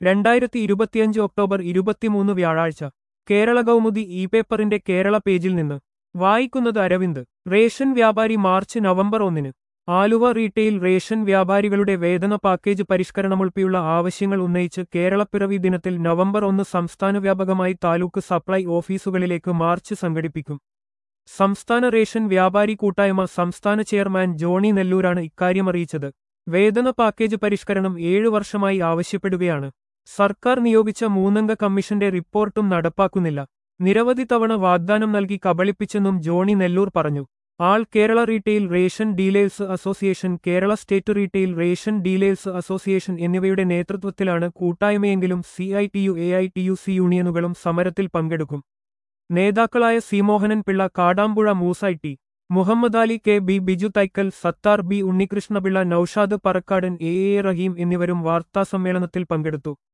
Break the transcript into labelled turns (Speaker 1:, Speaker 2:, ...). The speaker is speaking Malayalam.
Speaker 1: രണ്ടായിരത്തി ഇരുപത്തിയഞ്ച് ഒക്ടോബർ ഇരുപത്തിമൂന്ന് വ്യാഴാഴ്ച കേരള കൗമുദി ഇ പേപ്പറിന്റെ കേരള പേജിൽ നിന്ന് വായിക്കുന്നത് അരവിന്ദ് റേഷൻ വ്യാപാരി മാർച്ച് നവംബർ ഒന്നിന് ആലുവ റീറ്റെയിൽ റേഷൻ വ്യാപാരികളുടെ വേതന പാക്കേജ് പരിഷ്കരണമുൾപ്പെടെയുള്ള ആവശ്യങ്ങൾ ഉന്നയിച്ച് കേരളപ്പിറവി ദിനത്തിൽ നവംബർ ഒന്ന് സംസ്ഥാന വ്യാപകമായി താലൂക്ക് സപ്ലൈ ഓഫീസുകളിലേക്ക് മാർച്ച് സംഘടിപ്പിക്കും സംസ്ഥാന റേഷൻ വ്യാപാരി കൂട്ടായ്മ സംസ്ഥാന ചെയർമാൻ ജോണി നെല്ലൂരാണ് ഇക്കാര്യമറിയിച്ചത് വേതന പാക്കേജ് പരിഷ്കരണം ഏഴു വർഷമായി ആവശ്യപ്പെടുകയാണ് സർക്കാർ നിയോഗിച്ച മൂന്നംഗ കമ്മീഷന്റെ റിപ്പോർട്ടും നടപ്പാക്കുന്നില്ല നിരവധി തവണ വാഗ്ദാനം നൽകി കബളിപ്പിച്ചെന്നും ജോണി നെല്ലൂർ പറഞ്ഞു all Kerala retail ration dealers association Kerala state retail ration dealers association എന്നിവയുടെ നേതൃത്വത്തിലാണ് കൂട്ടായ്മയെങ്കിലും C I T U A I T U C യൂണിയനുകളും സമരത്തിൽ പങ്കെടുക്കും നേതാക്കളായ സി മോഹനൻ പിള്ള കാടാമ്പുഴ മൂസായി T Muhammad Ali K B Biju Thaikkal Sathar B Unnikrishnapillai Naushad Parakkadan A A Rahim എന്നിവരും വാർത്താസമ്മേളനത്തിൽ പങ്കെടുത്തു